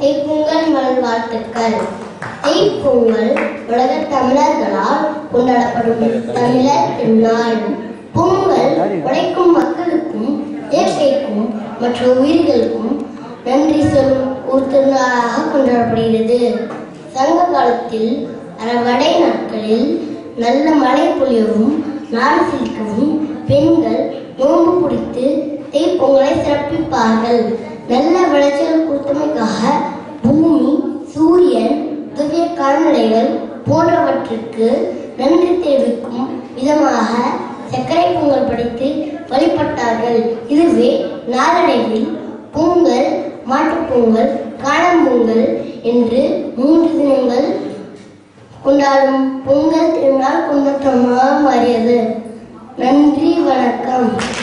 தைப்பொங்கல் நல்வாழ்த்துக்கள் தைப்பொங்கல் உலக தமிழர்களால் கொண்டாடப்படும் தமிழர் திருநாள் பொங்கல் உழைக்கும் மக்களுக்கும் இயற்கைக்கும் மற்ற உயிர்களுக்கும் நன்றி சொல்லும் ஒரு திருநாளாக கொண்டாடப்படுகிறது சங்க காலத்தில் அறவடை நாட்களில் நல்ல மழை பொழியவும் நாடு செழிக்கவும் பெண்கள் நோன்பு பிடித்து தைப்பொங்கலை சிறப்பிப்பார்கள் நல்ல விளைச்சல் கொடுத்தமைக்காக பூமி சூரியன் உதவிய கால்நடைகள் போன்றவற்றுக்கு நன்றி தெரிவிக்கும் விதமாக சர்க்கரை பொங்கல் படைத்து வழிபட்டார்கள் இதுவே நாளடைவில் பொங்கல் மாட்டுப் பொங்கல் காணும் பொங்கல் என்று மூன்று தினங்கள் கொண்டாடும் பொங்கல் திருநாள் கொண்டாட்டமாக மாறியது நன்றி வணக்கம்